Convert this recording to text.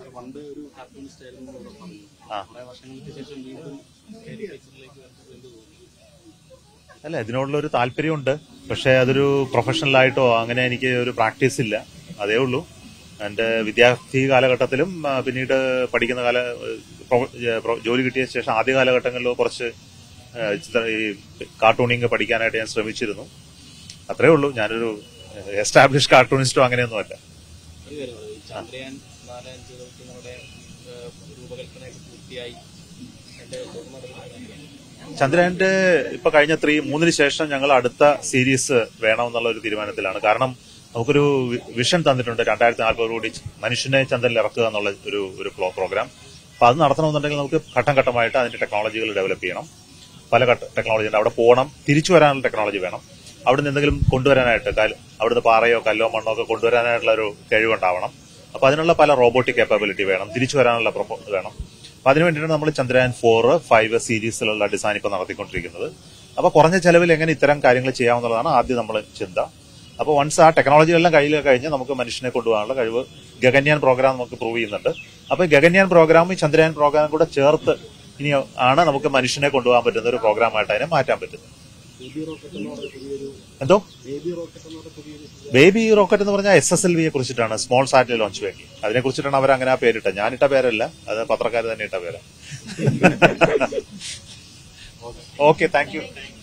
പണ്ട് ഒരു കാർട്ടൂണിസ്റ്റ് ആയിരുന്നു ഇവിടെ പറഞ്ഞു ആ. കുറെ വർഷങ്ങൾക്ക് ശേഷം വീണ്ടും കാരിക്കേച്ചറിലേക്ക് വന്നപ്പോൾ എന്ത് തോന്നി അല്ല ഇതിനോടുള്ള ഒരു താല്പര്യമുണ്ട് പക്ഷേ അതൊരു പ്രൊഫഷണൽ ആയിട്ടോ അങ്ങനെ എനിക്ക് ഒരു പ്രാക്ടീസ് ഇല്ല അതേ ഉള്ളൂ എൻ്റെ വിദ്യാർത്ഥി കാലഘട്ടത്തിലും ആ, പിന്നീട് പഠിക്കുന്ന കാല പ്രൊ- ഏ, പ്രൊ- ജോലി കിട്ടിയ ശേഷം ആദ്യ കാലഘട്ടങ്ങളിലോ കുറച്ച് ഏ, ചിത്ര ഈ കാർട്ടൂണിങ് പഠിക്കാനായിട്ട് ഞാൻ ശ്രമിച്ചിരുന്നു അത്രേ ഉള്ളൂ ഞാനൊരു എസ്റ്റാബ്ലിഷ് കാർട്ടൂണിസ്റ്റോ അങ്ങനെയൊന്നുമല്ല ഒരു കാര്യം പറയൂ. ഈ ചന്ദ്രയാൻ നാല് അഞ്ച് ദൗത്യങ്ങളുടെ ഏഹ്, രൂപകൽപ്പനയൊക്കെ പൂർത്തിയായി എന്റെ തുടർന്ന് ചന്ദ്രയാന്റെ ഇപ്പൊ കഴിഞ്ഞ ത്രീ മൂന്നിന് ശേഷം ഞങ്ങൾ അടുത്ത സീരീസ് വേണമെന്നുള്ള ഒരു തീരുമാനത്തിലാണ് കാരണം നമുക്കൊരു വി- വിഷൻ തന്നിട്ടുണ്ട് രണ്ടായിരത്തി നാൽപ്പതോടുകൂടി മനുഷ്യനെ ചന്ദ്രനിൽ ഇറക്കുക എന്നുള്ള ഒരു ഒരു ഫ്ലോ പ്രോഗ്രാം അപ്പൊ അത് നടത്തണമെന്നുണ്ടെങ്കിൽ നമുക്ക് ഘട്ടം ഘട്ടമായിട്ട് അതിന്റെ ടെക്നോളജികൾ ഡെവലപ്പ് ചെയ്യണം പല ടെക്നോളജി ഉണ്ട് അവിടെ പോകണം തിരിച്ചു വരാനുള്ള ടെക്നോളജി വേണം അവിടെ നിന്ന് എന്തെങ്കിലും കൊണ്ടുവരാനായിട്ട് കൽ- അവിടുന്ന് പാറയോ കല്ലോ മണ്ണോ ഒക്കെ കൊണ്ടുവരാനായിട്ടുള്ള ഒരു കഴിവുണ്ടാവണം അപ്പൊ അതിനുള്ള പല റോബോട്ടിക് കേപ്പബിലിറ്റി വേണം തിരിച്ചു വരാനുള്ള പ്രൊപ്പോ വേണം അപ്പൊ അതിനു വേണ്ടിയിട്ടാണ് നമ്മൾ ചന്ദ്രയാൻ ഫോർ ഫൈവ് സീരീസിലുള്ള ഡിസൈൻ ഇപ്പൊ നടത്തിക്കൊണ്ടിരിക്കുന്നത് അപ്പൊ കുറഞ്ഞ ചെലവിൽ എങ്ങനെ ഇത്തരം കാര്യങ്ങൾ ചെയ്യാമെന്നുള്ളതാണ് ആദ്യം നമ്മൾ ചിന്ത അപ്പോൾ വൺസ് ആ ടെക്നോളജി എല്ലാം കയ്യിൽ കഴിഞ്ഞ് നമുക്ക് മനുഷ്യനെ കൊണ്ടുപോകാനുള്ള കഴിവ് ഗഗന്യാൻ പ്രോഗ്രാം നമുക്ക് പ്രൂവ് ചെയ്യുന്നുണ്ട് അപ്പൊ ഗഗന്യാൻ പ്രോഗ്രാമും ചന്ദ്രയാൻ പ്രോഗ്രാം കൂടെ ചേർത്ത് ഇനി ആണ് നമുക്ക് മനുഷ്യനെ കൊണ്ടുപോകാൻ പറ്റുന്ന ഒരു പ്രോഗ്രാമായിട്ട് അതിനെ മാറ്റാൻ പറ്റുന്നത് ബേബി റോക്കറ്റ് എന്ന് പറഞ്ഞ പുതിയൊരു എന്തോ ബേബി റോക്കറ്റ് എന്ന് പറഞ്ഞ പുതിയൊരു ബേബി റോക്കറ്റ് എന്ന് പറഞ്ഞാൽ എസ് എസ് എൽ വിയെ കുറിച്ചിട്ടാണ് സ്മോൾ സാറ്റലൈറ്റ് ലോഞ്ച് വെക്കി അതിനെ കുറിച്ചിട്ടാണ് അവർ അങ്ങനെ ആ പേരിട്ടത് ഞാനിട്ട പേരല്ല അത് പത്രക്കാർ തന്നെ ഇട്ട പേരാ ഓക്കെ താങ്ക് യു